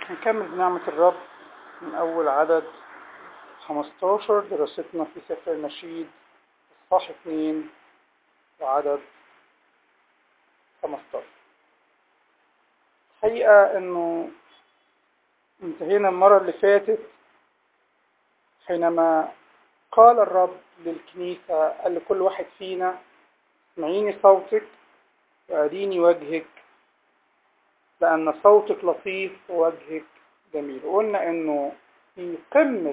هنكمل بنعمة الرب من أول عدد 15 دراستنا في سفر النشيد إصحاح 2 وعدد 15 الحقيقة إنه انتهينا المرة اللي فاتت حينما قال الرب للكنيسة قال لكل واحد فينا اسمعيني صوتك وأريني وجهك لأن صوتك لطيف ووجهك جميل وقلنا إنه في قمة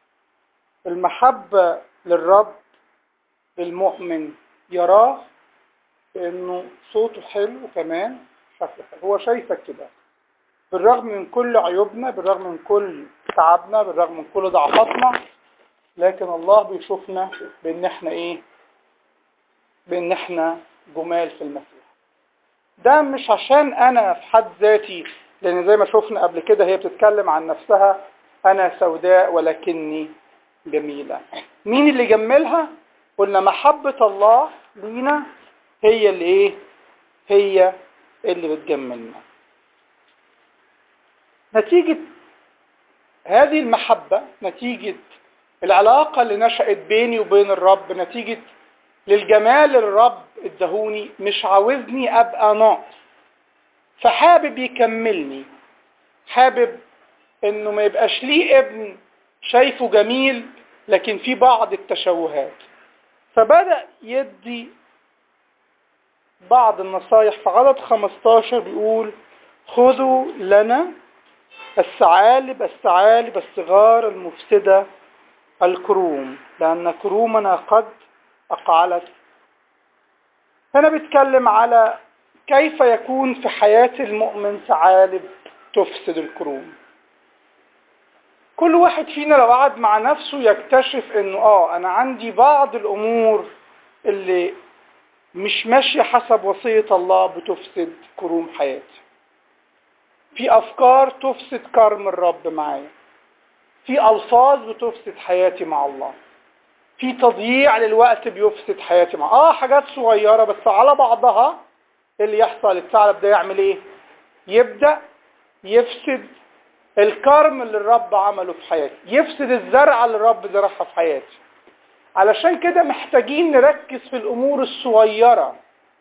المحبة للرب للمؤمن يراه بإنه صوته حلو كمان شكله حلو هو شايفك كده بالرغم من كل عيوبنا بالرغم من كل تعبنا بالرغم من كل ضعفاتنا لكن الله بيشوفنا بإن احنا إيه بإن احنا جمال في المسيح ده مش عشان انا في حد ذاتي لان زي ما شفنا قبل كده هي بتتكلم عن نفسها انا سوداء ولكني جميلة مين اللي جملها قلنا محبة الله لينا هي اللي ايه هي اللي بتجملنا نتيجة هذه المحبة نتيجة العلاقة اللي نشأت بيني وبين الرب نتيجة للجمال الرب ادهوني مش عاوزني ابقى ناقص فحابب يكملني حابب انه ما يبقاش ليه ابن شايفه جميل لكن في بعض التشوهات فبدأ يدي بعض النصايح في عدد 15 بيقول خذوا لنا الثعالب الثعالب الصغار المفسدة الكروم لأن كرومنا قد أقعلت هنا بيتكلم على كيف يكون في حياة المؤمن ثعالب تفسد الكروم كل واحد فينا لو قعد مع نفسه يكتشف انه اه انا عندي بعض الامور اللي مش ماشية حسب وصية الله بتفسد كروم حياتي في افكار تفسد كرم الرب معايا في الفاظ بتفسد حياتي مع الله في تضييع للوقت بيفسد حياتي مع اه حاجات صغيرة بس على بعضها اللي يحصل الثعلب ده يعمل ايه يبدأ يفسد الكرم اللي الرب عمله في حياتي يفسد الزرعة اللي الرب زرعها في حياتي علشان كده محتاجين نركز في الامور الصغيرة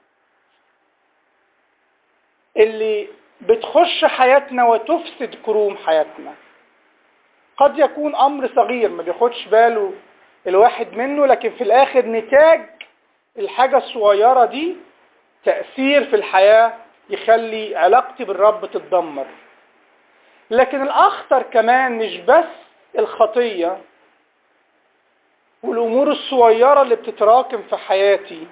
اللي بتخش حياتنا وتفسد كروم حياتنا قد يكون امر صغير ما بياخدش باله الواحد منه لكن في الاخر نتاج الحاجة الصغيرة دي تأثير في الحياة يخلي علاقتي بالرب تتدمر لكن الاخطر كمان مش بس الخطية والامور الصغيرة اللي بتتراكم في حياتي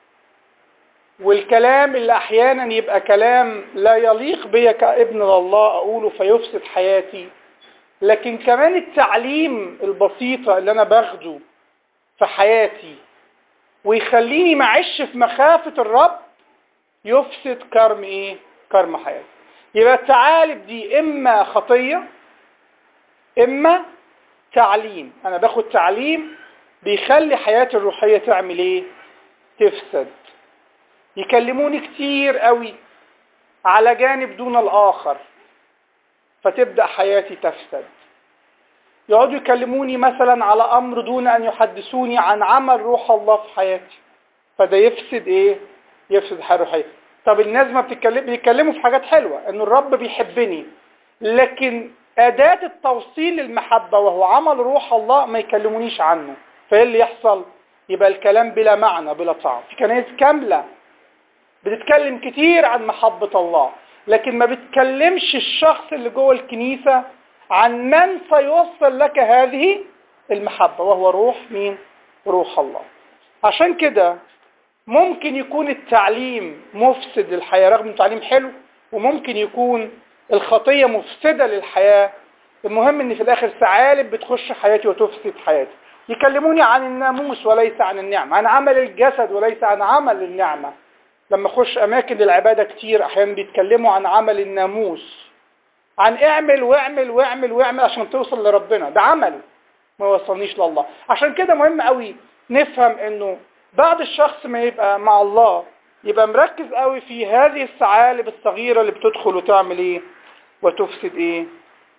والكلام اللي احيانا يبقى كلام لا يليق بيا كابن الله اقوله فيفسد حياتي لكن كمان التعليم البسيطة اللي انا باخده في حياتي ويخليني معيش في مخافة الرب يفسد كرم ايه كرم حياتي يبقى التعالب دي اما خطية اما تعليم انا باخد تعليم بيخلي حياتي الروحية تعمل ايه تفسد يكلموني كتير قوي على جانب دون الاخر فتبدأ حياتي تفسد يقعدوا يكلموني مثلا على امر دون ان يحدثوني عن عمل روح الله في حياتي فده يفسد ايه يفسد الحياه الروحيه طب الناس ما بتتكلم بيتكلموا في حاجات حلوه ان الرب بيحبني لكن اداه التوصيل للمحبه وهو عمل روح الله ما يكلمونيش عنه فايه اللي يحصل يبقى الكلام بلا معنى بلا طعم في كنائس كامله بتتكلم كتير عن محبه الله لكن ما بتكلمش الشخص اللي جوه الكنيسه عن من سيوصل لك هذه المحبة وهو روح مين؟ روح الله عشان كده ممكن يكون التعليم مفسد للحياة رغم انه تعليم حلو وممكن يكون الخطية مفسدة للحياة المهم ان في الاخر ثعالب بتخش حياتي وتفسد حياتي يكلموني عن الناموس وليس عن النعمة عن عمل الجسد وليس عن عمل النعمة لما اخش اماكن للعبادة كتير احيانا بيتكلموا عن عمل الناموس عن اعمل واعمل واعمل واعمل عشان توصل لربنا ده عمل ما وصلنيش لله عشان كده مهم قوي نفهم انه بعد الشخص ما يبقى مع الله يبقى مركز قوي في هذه الثعالب الصغيرة اللي بتدخل وتعمل ايه وتفسد ايه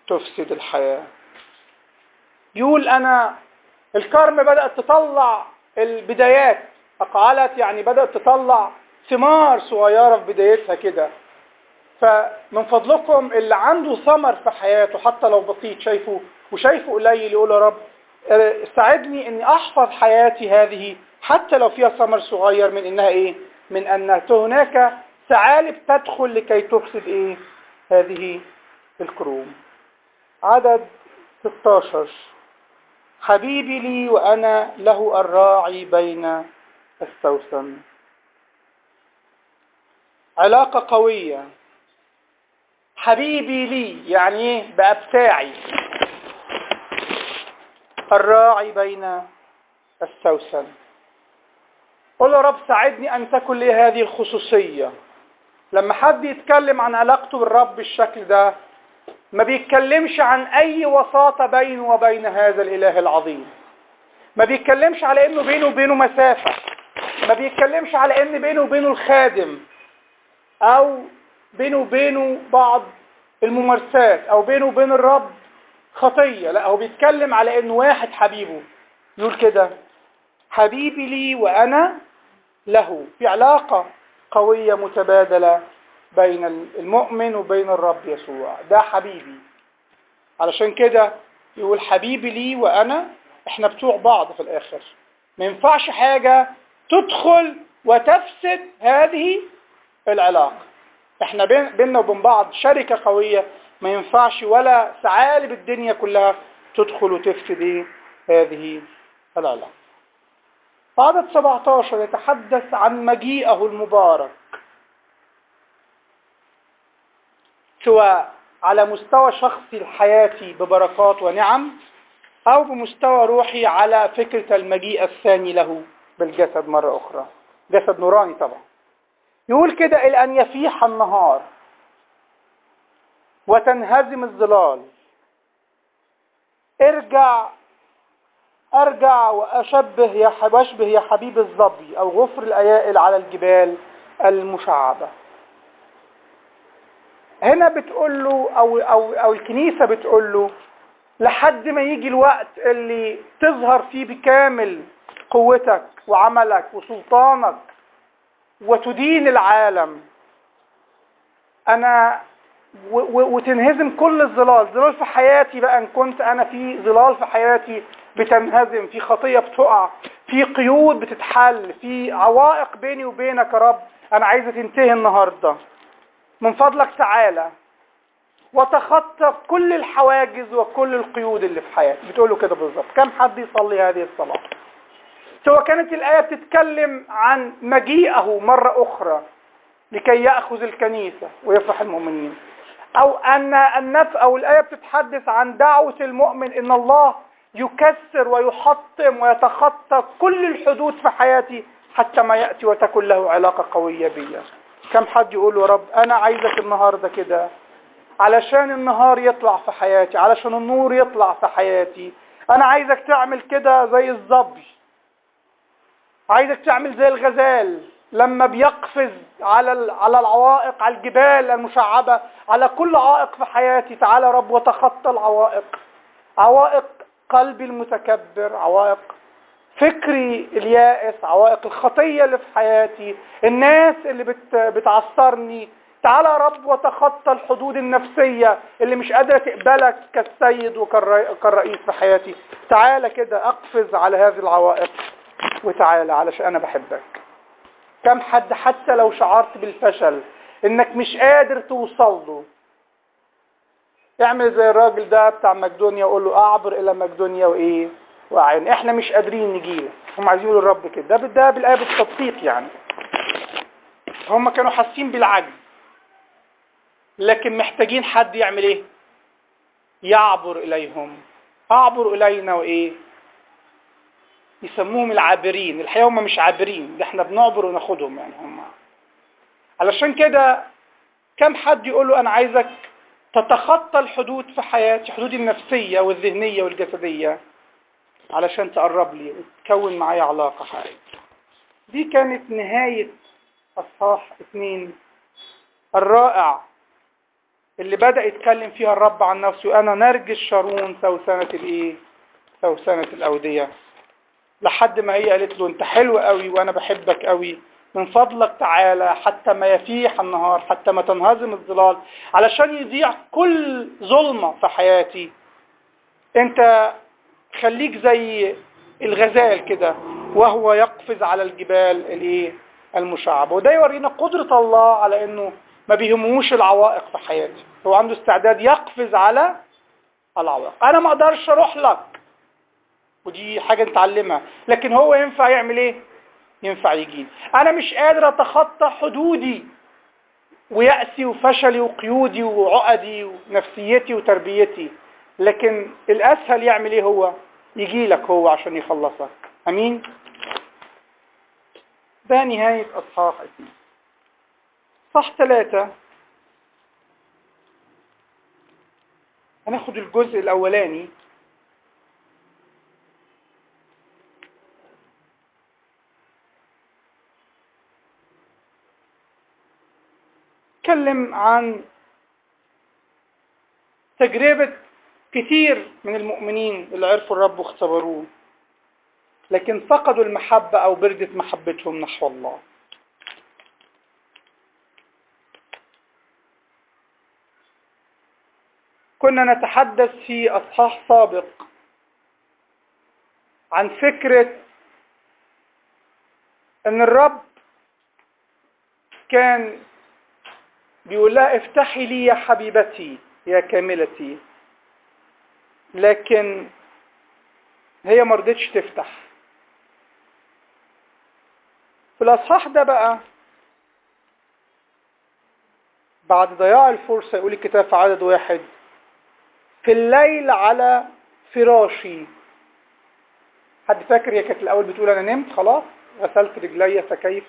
تفسد الحياة يقول أنا الكرم بدأت تطلع البدايات أقعلت يعني بدأت تطلع ثمار صغيرة في بدايتها كده فمن فضلكم اللي عنده ثمر في حياته حتى لو بسيط شايفه وشايفه قليل يقول يا رب ساعدني اني احفظ حياتي هذه حتى لو فيها ثمر صغير من انها ايه من ان هناك ثعالب تدخل لكي تفسد ايه هذه الكروم عدد 16 حبيبي لي وانا له الراعي بين السوسن علاقة قوية حبيبي لي يعني ايه بقى بتاعي الراعي بين السوسن قل يا رب ساعدني ان تكن لي هذه الخصوصية لما حد يتكلم عن علاقته بالرب بالشكل ده ما بيتكلمش عن اي وساطة بينه وبين هذا الاله العظيم ما بيتكلمش على انه بينه وبينه مسافة ما بيتكلمش على ان بينه وبينه الخادم او بينه وبينه بعض الممارسات او بينه وبين الرب خطية لا هو بيتكلم على انه واحد حبيبه يقول كده حبيبي لي وانا له في علاقة قوية متبادلة بين المؤمن وبين الرب يسوع ده حبيبي علشان كده يقول حبيبي لي وانا احنا بتوع بعض في الاخر ما ينفعش حاجة تدخل وتفسد هذه العلاقة احنا بين بيننا وبين بعض شركة قوية ما ينفعش ولا ثعالب الدنيا كلها تدخل وتفسد ايه هذه العلاقة عدد 17 يتحدث عن مجيئه المبارك سواء على مستوى شخصي الحياتي ببركات ونعم او بمستوى روحي على فكرة المجيء الثاني له بالجسد مرة اخرى جسد نوراني طبعا يقول كده إلى أن يفيح النهار وتنهزم الظلال ارجع ارجع واشبه يا واشبه يا حبيب الظبي او غفر الايائل على الجبال المشعبة هنا بتقول له او او او الكنيسة بتقول له لحد ما يجي الوقت اللي تظهر فيه بكامل قوتك وعملك وسلطانك وتدين العالم انا وتنهزم كل الظلال ظلال في حياتي بقى ان كنت انا في ظلال في حياتي بتنهزم في خطية بتقع في قيود بتتحل في عوائق بيني وبينك يا رب انا عايزة تنتهي النهاردة من فضلك تعالى وتخطى كل الحواجز وكل القيود اللي في حياتي بتقول له كده بالظبط كم حد يصلي هذه الصلاة سواء كانت الآية بتتكلم عن مجيئه مرة أخرى لكي يأخذ الكنيسة ويفرح المؤمنين أو أن النف أو الآية بتتحدث عن دعوة المؤمن إن الله يكسر ويحطم ويتخطى كل الحدود في حياتي حتى ما يأتي وتكون له علاقة قوية بي كم حد يقول يا رب أنا عايزك النهاردة كده علشان النهار يطلع في حياتي علشان النور يطلع في حياتي أنا عايزك تعمل كده زي الظبي عايزك تعمل زي الغزال لما بيقفز على على العوائق على الجبال المشعبة على كل عائق في حياتي تعالى رب وتخطى العوائق عوائق قلبي المتكبر عوائق فكري اليائس عوائق الخطية اللي في حياتي الناس اللي بت بتعصرني تعالى يا رب وتخطى الحدود النفسية اللي مش قادرة تقبلك كالسيد وكالرئيس في حياتي تعالى كده اقفز على هذه العوائق وتعالى علشان انا بحبك كم حد حتى لو شعرت بالفشل انك مش قادر توصل له اعمل زي الراجل ده بتاع مقدونيا وقول له اعبر الى مقدونيا وايه واعين احنا مش قادرين نجيلك هم عايزين يقولوا الرب كده ده ده بالايه بالتدقيق يعني هم كانوا حاسين بالعجز لكن محتاجين حد يعمل ايه يعبر اليهم اعبر الينا وايه يسموهم العابرين الحقيقه هم مش عابرين ده احنا بنعبر وناخدهم يعني هم علشان كده كم حد يقول له انا عايزك تتخطى الحدود في حياتي حدودي النفسية والذهنية والجسدية علشان تقرب لي وتكون معايا علاقة حقيقية دي كانت نهاية أصحاح اثنين الرائع اللي بدأ يتكلم فيها الرب عن نفسه أنا نرجس شارون سوسنة الإيه؟ سوسنة الأودية لحد ما هي قالت له أنت حلو قوي وأنا بحبك قوي من فضلك تعالى حتى ما يفيح النهار حتى ما تنهزم الظلال علشان يضيع كل ظلمة في حياتي انت خليك زي الغزال كده وهو يقفز على الجبال الايه المشعبة وده يورينا قدرة الله على انه ما بيهموش العوائق في حياتي هو عنده استعداد يقفز على العوائق انا ما اقدرش اروح لك ودي حاجة نتعلمها لكن هو ينفع يعمل ايه ينفع يجيب انا مش قادر اتخطى حدودي ويأسي وفشلي وقيودي وعقدي ونفسيتي وتربيتي لكن الاسهل يعمل ايه هو يجي لك هو عشان يخلصك امين ده نهاية اصحاح اثنين صح ثلاثة هناخد الجزء الاولاني اتكلم عن تجربة كتير من المؤمنين اللي عرفوا الرب واختبروه لكن فقدوا المحبة أو بردت محبتهم نحو الله كنا نتحدث في أصحاح سابق عن فكرة أن الرب كان بيقول لها افتحي لي يا حبيبتي يا كاملتي لكن هي ما رضتش تفتح في الاصحاح ده بقى بعد ضياع الفرصة يقول الكتاب في عدد واحد في الليل على فراشي حد فاكر هي كانت الاول بتقول انا نمت خلاص غسلت رجلي فكيف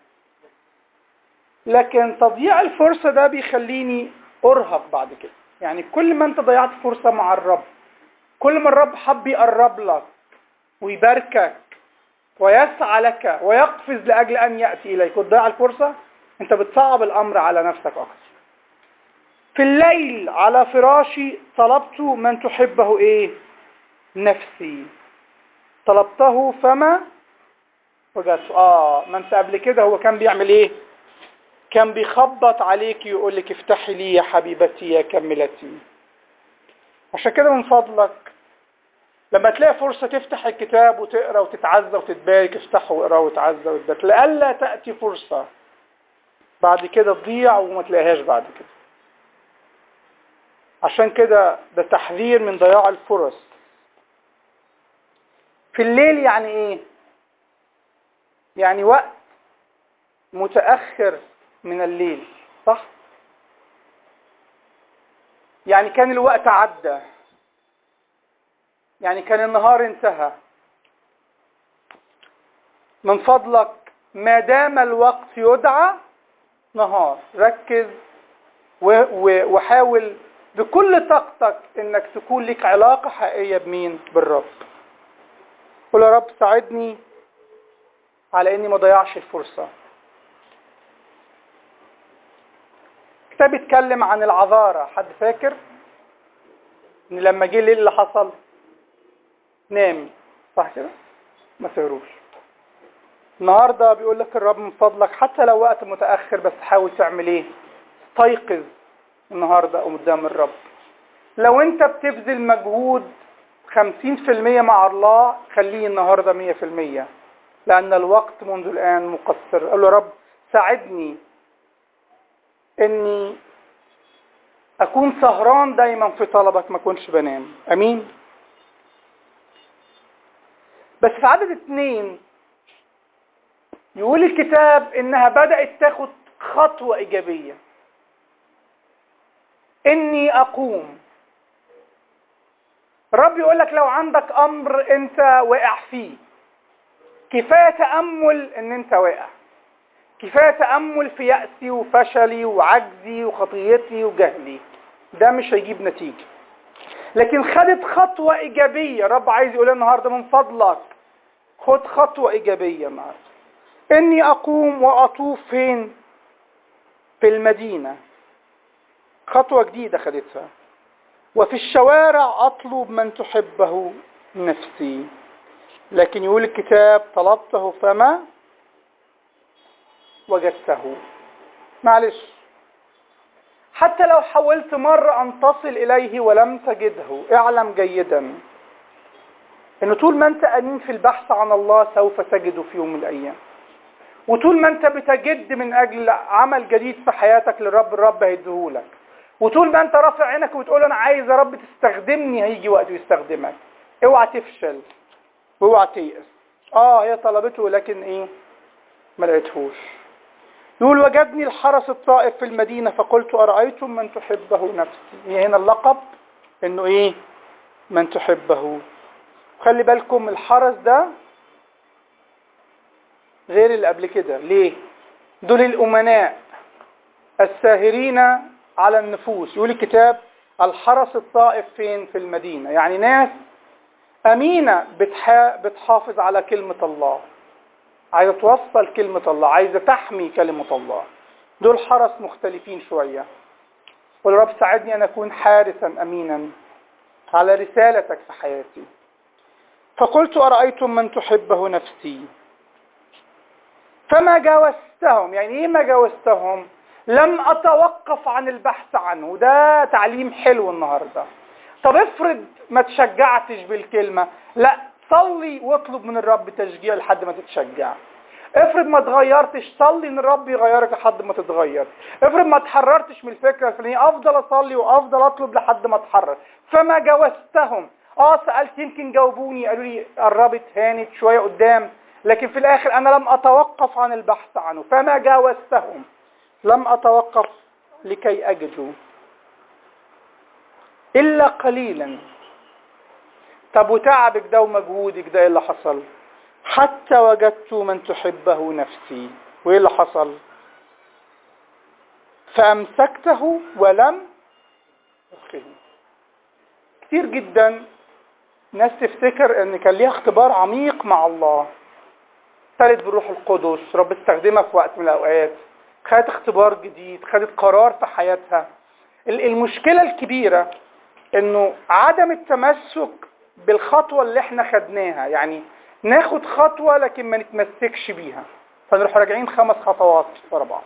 لكن تضييع الفرصة ده بيخليني أرهق بعد كده يعني كل ما أنت ضيعت فرصة مع الرب كل ما الرب حب يقرب لك ويباركك ويسعى لك ويقفز لأجل أن يأتي إليك وتضيع الفرصة أنت بتصعب الأمر على نفسك أكثر في الليل على فراشي طلبت من تحبه إيه نفسي طلبته فما وجدت آه ما أنت قبل كده هو كان بيعمل إيه كان بيخبط عليك يقول لك افتحي لي يا حبيبتي يا كملتي عشان كده من فضلك لما تلاقي فرصة تفتح الكتاب وتقرا وتتعزى وتتبارك افتحه واقراه وتعزى وتبارك لألا تأتي فرصة بعد كده تضيع وما تلاقيهاش بعد كده عشان كده ده تحذير من ضياع الفرص في الليل يعني ايه يعني وقت متأخر من الليل صح يعني كان الوقت عدى يعني كان النهار انتهى من فضلك ما دام الوقت يدعى نهار ركز وحاول بكل طاقتك انك تكون لك علاقة حقيقية بمين بالرب قول يا رب ساعدني على اني ما ضيعش الفرصة كتاب اتكلم عن العذارة حد فاكر ان لما جه الليل اللي حصل نام صح كده ما سهروش النهارده بيقول لك الرب من فضلك حتى لو وقت متاخر بس حاول تعمل ايه استيقظ النهارده قدام الرب لو انت بتبذل مجهود 50% مع الله خليه النهارده 100% لان الوقت منذ الان مقصر قال له يا رب ساعدني اني اكون سهران دايما في طلبك ما اكونش بنام امين بس في عدد اتنين يقول الكتاب انها بدأت تاخد خطوة ايجابية اني اقوم رب يقول لك لو عندك امر انت واقع فيه كفاية تأمل ان انت واقع كفاية تأمل في يأسي وفشلي وعجزي وخطيتي وجهلي ده مش هيجيب نتيجة لكن خدت خطوة إيجابية رب عايز يقول النهاردة من فضلك خد خطوة إيجابية النهاردة إني أقوم وأطوف فين في المدينة خطوة جديدة خدتها وفي الشوارع أطلب من تحبه نفسي لكن يقول الكتاب طلبته فما وجدته معلش حتى لو حاولت مرة أن تصل إليه ولم تجده اعلم جيدا أنه طول ما أنت أمين في البحث عن الله سوف تجده في يوم من الأيام وطول ما أنت بتجد من أجل عمل جديد في حياتك للرب الرب هيديهولك وطول ما أنت رافع عينك وتقول أنا عايز يا رب تستخدمني هيجي وقت يستخدمك اوعى تفشل واوعى تيأس اه هي طلبته لكن ايه ما لقيتهوش يقول وجدني الحرس الطائف في المدينة فقلت أرأيتم من تحبه نفسي هي هنا اللقب انه ايه من تحبه خلي بالكم الحرس ده غير اللي قبل كده ليه دول الأمناء الساهرين على النفوس يقول الكتاب الحرس الطائف فين في المدينة يعني ناس أمينة بتحا... بتحافظ على كلمة الله عايزة توصل كلمة الله عايزة تحمي كلمة الله دول حرس مختلفين شوية والرب ساعدني أن أكون حارسا أمينا على رسالتك في حياتي فقلت أرأيتم من تحبه نفسي فما جاوزتهم يعني إيه ما جاوزتهم لم أتوقف عن البحث عنه ده تعليم حلو النهاردة طب افرض ما تشجعتش بالكلمة لا صلي واطلب من الرب تشجيع لحد ما تتشجع افرض ما تغيرتش صلي ان الرب يغيرك لحد ما تتغير افرض ما تحررتش من الفكره الفلانيه افضل اصلي وافضل اطلب لحد ما اتحرر فما جاوزتهم اه سالت يمكن جاوبوني قالوا لي قربت هانت شويه قدام لكن في الاخر انا لم اتوقف عن البحث عنه فما جاوزتهم لم اتوقف لكي اجده الا قليلا طب وتعبك ده ومجهودك ده ايه اللي حصل حتى وجدت من تحبه نفسي وايه اللي حصل فامسكته ولم أخيه كتير جدا ناس تفتكر ان كان ليها اختبار عميق مع الله ابتلت بالروح القدس رب استخدمها في وقت من الاوقات خدت اختبار جديد خدت قرار في حياتها المشكلة الكبيرة انه عدم التمسك بالخطوة اللي احنا خدناها يعني ناخد خطوة لكن ما نتمسكش بيها فنروح راجعين خمس خطوات ورا بعض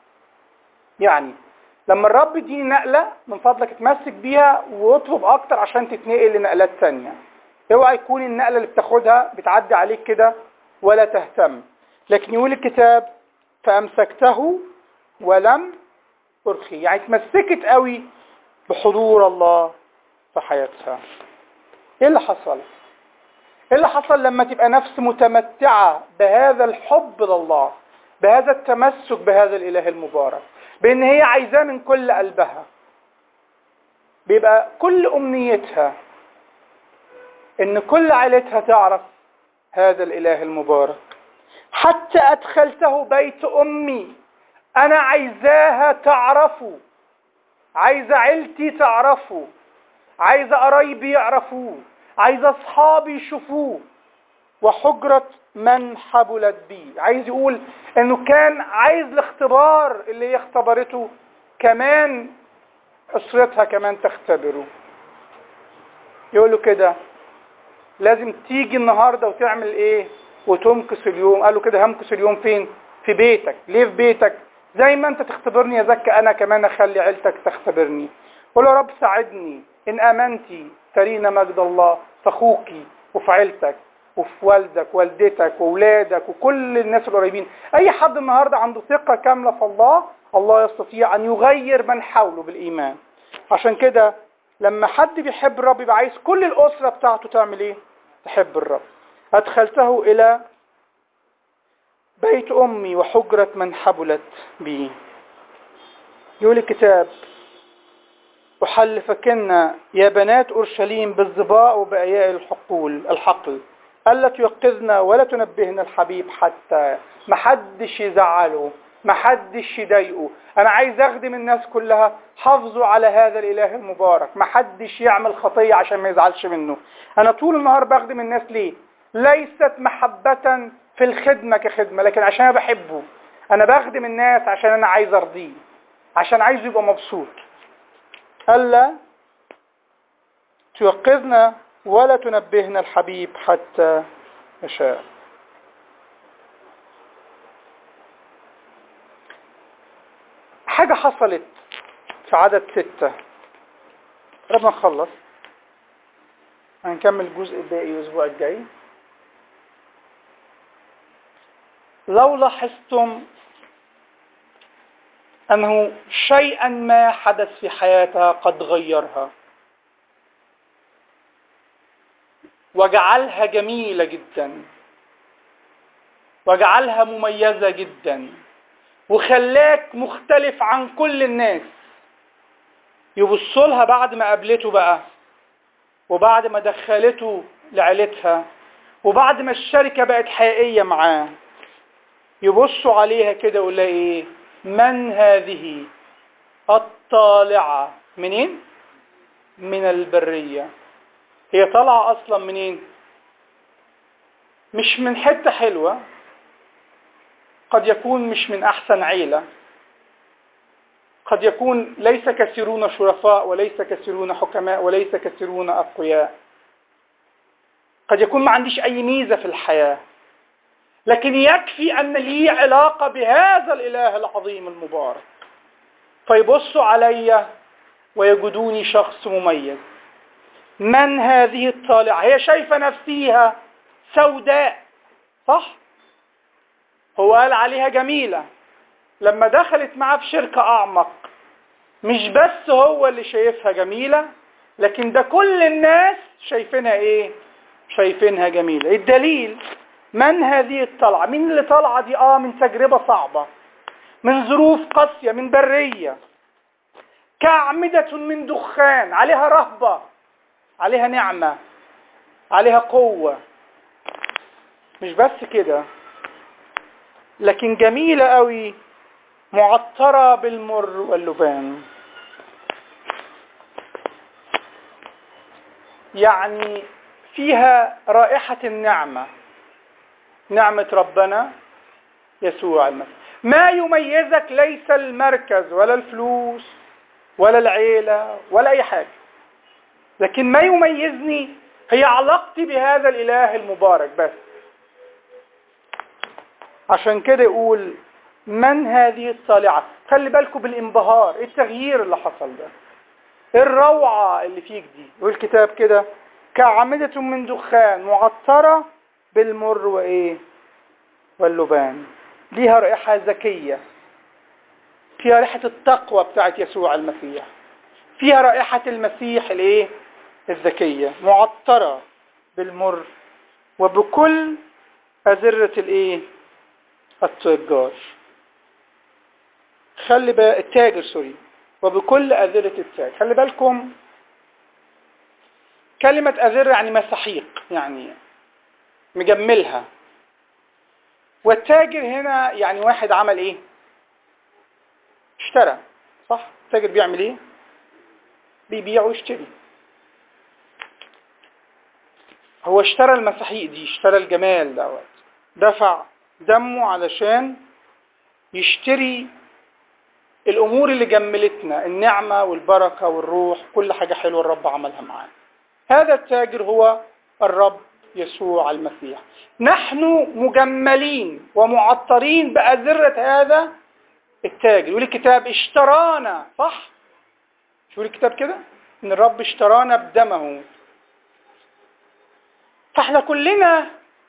يعني لما الرب يديني نقلة من فضلك اتمسك بيها واطلب اكتر عشان تتنقل لنقلات تانية اوعى يكون النقلة اللي بتاخدها بتعدي عليك كده ولا تهتم لكن يقول الكتاب فامسكته ولم ارخي يعني اتمسكت قوي بحضور الله في حياتها ايه اللي حصل ايه اللي حصل لما تبقى نفس متمتعة بهذا الحب لله بهذا التمسك بهذا الاله المبارك بان هي عايزاه من كل قلبها بيبقى كل امنيتها ان كل عائلتها تعرف هذا الاله المبارك حتى ادخلته بيت امي انا عايزاها تعرفه عايزه عيلتي تعرفه عايزه قرايبي يعرفوه عايز اصحابي يشوفوه وحجرة من حبلت بي عايز يقول انه كان عايز الاختبار اللي هي اختبرته كمان اسرتها كمان تختبره يقول له كده لازم تيجي النهاردة وتعمل ايه وتمكس اليوم قال له كده همكس اليوم فين في بيتك ليه في بيتك زي ما انت تختبرني يا زكا انا كمان اخلي عيلتك تختبرني قول يا رب ساعدني ان امنتي ترينا مجد الله في اخوك وفي عيلتك وفي والدك والدتك واولادك وكل الناس القريبين اي حد النهارده عنده ثقه كامله في الله الله يستطيع ان يغير من حوله بالايمان عشان كده لما حد بيحب الرب يبقى عايز كل الاسره بتاعته تعمل ايه تحب الرب ادخلته الى بيت امي وحجره من حبلت بي يقول الكتاب أحلفكن يا بنات أورشليم بالظباء وبأياء الحقول الحقل ألا تيقظن ولا تنبهن الحبيب حتى محدش يزعله محدش يضايقه أنا عايز أخدم الناس كلها حافظوا على هذا الإله المبارك محدش يعمل خطية عشان ما يزعلش منه أنا طول النهار بخدم الناس ليه ليست محبة في الخدمة كخدمة لكن عشان أنا بحبه أنا بخدم الناس عشان أنا عايز أرضيه عشان عايزه يبقى مبسوط ألا توقظنا ولا تنبهنا الحبيب حتى يشاء حاجة حصلت في عدد ستة قبل ما نخلص هنكمل الجزء الباقي الأسبوع الجاي لو لاحظتم أنه شيئا ما حدث في حياتها قد غيرها وجعلها جميلة جدا وجعلها مميزة جدا وخلاك مختلف عن كل الناس يبصوا لها بعد ما قابلته بقى وبعد ما دخلته لعيلتها وبعد ما الشركة بقت حقيقية معاه يبصوا عليها كده يقول لها ايه من هذه الطالعة منين من البرية هي طالعة اصلا منين مش من حتة حلوة قد يكون مش من احسن عيلة قد يكون ليس كثيرون شرفاء وليس كثيرون حكماء وليس كثيرون اقوياء قد يكون ما عنديش اي ميزة في الحياة لكن يكفي أن لي علاقة بهذا الإله العظيم المبارك فيبصوا علي ويجدوني شخص مميز من هذه الطالعة هي شايفة نفسها سوداء صح هو قال عليها جميلة لما دخلت معاه في شركة أعمق مش بس هو اللي شايفها جميلة لكن ده كل الناس شايفينها ايه شايفينها جميلة الدليل من هذه الطلعة مين اللي طالعة دي اه من تجربة صعبة من ظروف قاسية من برية كأعمدة من دخان عليها رهبة عليها نعمة عليها قوة مش بس كده لكن جميلة قوي معطرة بالمر واللبان يعني فيها رائحة النعمة نعمة ربنا يسوع المسيح ما يميزك ليس المركز ولا الفلوس ولا العيلة ولا أي حاجة لكن ما يميزني هي علاقتي بهذا الإله المبارك بس عشان كده يقول من هذه الطالعة خلي بالكم بالانبهار ايه التغيير اللي حصل ده ايه الروعة اللي فيك دي يقول الكتاب كده كعمدة من دخان معطرة بالمر وايه واللبان ليها رائحة ذكية فيها رائحة التقوى بتاعت يسوع المسيح فيها رائحة المسيح الايه الذكية معطرة بالمر وبكل أزرة الايه التجار خلي بقى التاجر سوري وبكل أذرة التاج خلي بالكم كلمة أذرة يعني مساحيق يعني مجملها والتاجر هنا يعني واحد عمل ايه اشترى صح التاجر بيعمل ايه بيبيع ويشتري هو اشترى المساحيق دي اشترى الجمال دوت دفع دمه علشان يشتري الامور اللي جملتنا النعمة والبركة والروح كل حاجة حلوة الرب عملها معانا هذا التاجر هو الرب يسوع المسيح نحن مجملين ومعطرين بأذرة هذا التاجر يقول الكتاب اشترانا صح شو يقول الكتاب كده ان الرب اشترانا بدمه فاحنا كلنا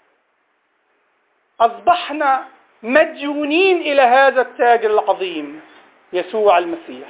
اصبحنا مديونين الى هذا التاجر العظيم يسوع المسيح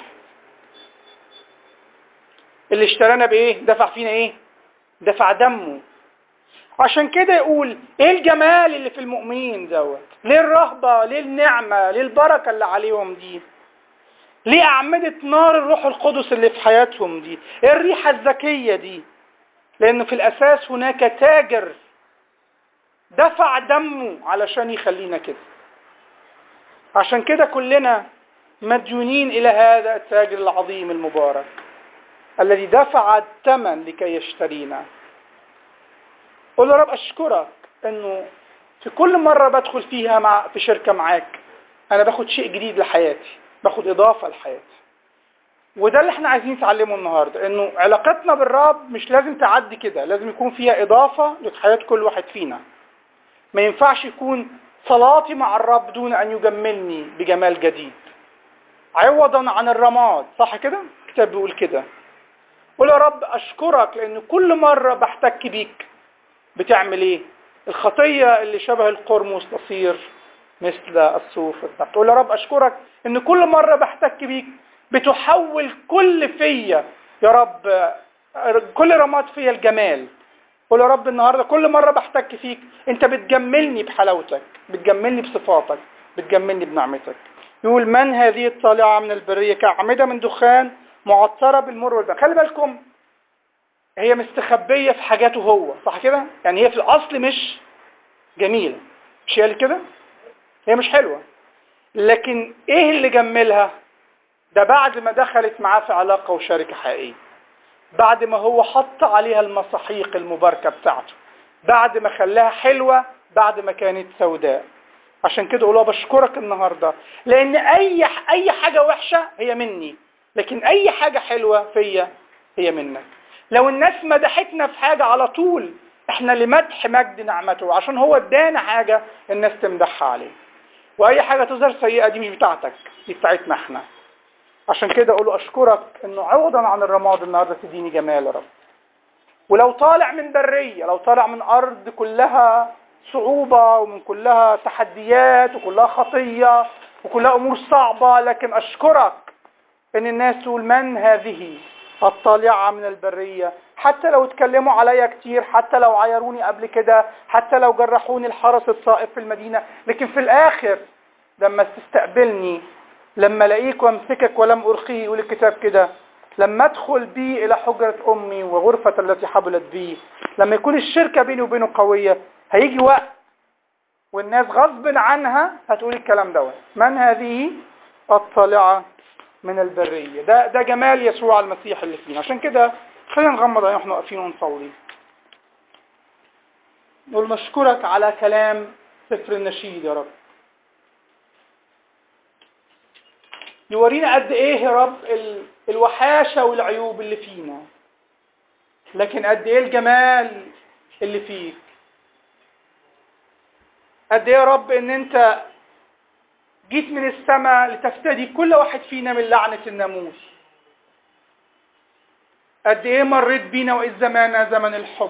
اللي اشترانا بايه دفع فينا ايه دفع دمه عشان كده يقول ايه الجمال اللي في المؤمنين دوت ليه الرهبة ليه النعمة ليه البركة اللي عليهم دي ليه أعمدة نار الروح القدس اللي في حياتهم دي ايه الريحة الذكية دي لأنه في الأساس هناك تاجر دفع دمه علشان يخلينا كده عشان كده كلنا مديونين إلى هذا التاجر العظيم المبارك الذي دفع الثمن لكي يشترينا قول يا رب أشكرك أنه في كل مرة بدخل فيها مع في شركة معاك أنا باخد شيء جديد لحياتي باخد إضافة لحياتي وده اللي احنا عايزين نتعلمه النهاردة انه علاقتنا بالرب مش لازم تعدي كده لازم يكون فيها اضافة لحياة كل واحد فينا ما ينفعش يكون صلاتي مع الرب دون ان يجملني بجمال جديد عوضا عن الرماد صح كده الكتاب بيقول كده قول يا رب اشكرك لان كل مرة بحتك بيك بتعمل ايه الخطية اللي شبه القرمز تصير مثل الصوف التحت قول يا رب اشكرك ان كل مرة بحتك بيك بتحول كل فيا يا رب كل رماد فيا الجمال قول يا رب النهاردة كل مرة بحتك فيك انت بتجملني بحلاوتك بتجملني بصفاتك بتجملني بنعمتك يقول من هذه الطالعة من البرية كأعمدة من دخان معطرة بالمر والبن خلي بالكم هي مستخبية في حاجاته هو صح كده يعني هي في الأصل مش جميلة مش هي كده هي مش حلوة لكن ايه اللي جملها ده بعد ما دخلت معاه في علاقة وشركة حقيقية بعد ما هو حط عليها المساحيق المباركة بتاعته بعد ما خلاها حلوة بعد ما كانت سوداء عشان كده اقول بشكرك النهاردة لان اي اي حاجة وحشة هي مني لكن اي حاجة حلوة فيا هي منك لو الناس مدحتنا في حاجة على طول احنا لمدح مجد نعمته عشان هو ادانا حاجة الناس تمدحها عليه واي حاجة تظهر سيئة دي مش بتاعتك دي بتاعتنا احنا عشان كده اقول اشكرك انه عوضا عن الرماد النهارده تديني جمال يا رب ولو طالع من برية لو طالع من ارض كلها صعوبة ومن كلها تحديات وكلها خطية وكلها امور صعبة لكن اشكرك ان الناس تقول من هذه الطالعة من البرية حتى لو اتكلموا عليا كتير حتى لو عايروني قبل كده حتى لو جرحوني الحرس الصائب في المدينة لكن في الاخر لما تستقبلني لما الاقيك وامسكك ولم ارخيه يقول الكتاب كده لما ادخل بي الى حجرة امي وغرفة التي حبلت بي لما يكون الشركة بيني وبينه قوية هيجي وقت والناس غصب عنها هتقول الكلام دوت من هذه الطالعة من البرية ده ده جمال يسوع المسيح اللي فينا عشان كده خلينا نغمض عينينا واحنا واقفين ونصلي نقول نشكرك على كلام سفر النشيد يا رب يورينا قد ايه يا رب الوحاشة والعيوب اللي فينا لكن قد ايه الجمال اللي فيك قد ايه يا رب ان انت جيت من السماء لتفتدي كل واحد فينا من لعنة الناموس قد ايه مريت بينا واذ زماننا زمن الحب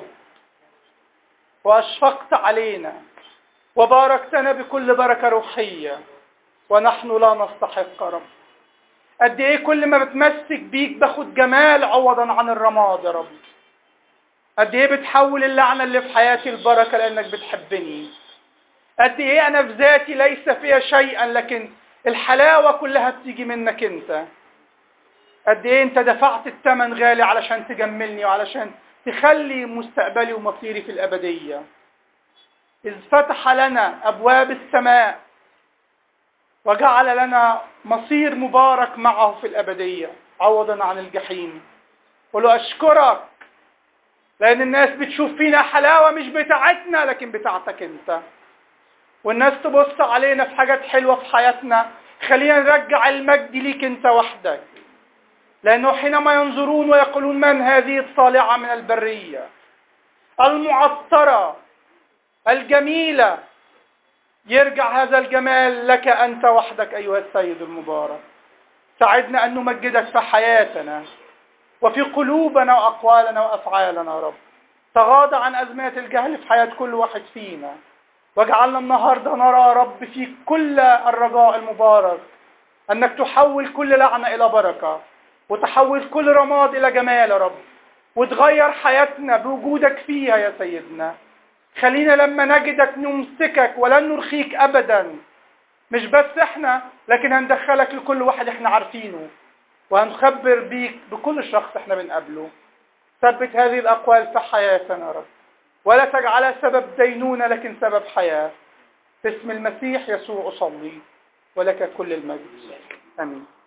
واشفقت علينا وباركتنا بكل بركة روحية ونحن لا نستحق رب قد ايه كل ما بتمسك بيك باخد جمال عوضا عن الرماد يا رب قد ايه بتحول اللعنة اللي في حياتي البركة لانك بتحبني قد ايه انا في ذاتي ليس فيها شيئا لكن الحلاوة كلها بتيجي منك انت قد ايه انت دفعت الثمن غالي علشان تجملني وعلشان تخلي مستقبلي ومصيري في الابدية اذ فتح لنا ابواب السماء وجعل لنا مصير مبارك معه في الابدية عوضا عن الجحيم ولو اشكرك لان الناس بتشوف فينا حلاوة مش بتاعتنا لكن بتاعتك انت والناس تبص علينا في حاجات حلوة في حياتنا خلينا نرجع المجد ليك انت وحدك لانه حينما ينظرون ويقولون من هذه الطالعة من البرية المعطرة الجميلة يرجع هذا الجمال لك انت وحدك ايها السيد المبارك ساعدنا ان نمجدك في حياتنا وفي قلوبنا واقوالنا وافعالنا يا رب تغاضى عن ازمات الجهل في حياة كل واحد فينا واجعلنا النهاردة نرى رب في كل الرجاء المبارك أنك تحول كل لعنة إلى بركة وتحول كل رماد إلى جمال يا رب وتغير حياتنا بوجودك فيها يا سيدنا خلينا لما نجدك نمسكك ولن نرخيك أبدا مش بس احنا لكن هندخلك لكل واحد احنا عارفينه وهنخبر بيك بكل شخص احنا بنقابله ثبت هذه الأقوال في حياتنا يا رب ولا تجعلها سبب دينونة لكن سبب حياة باسم المسيح يسوع أصلي ولك كل المجد آمين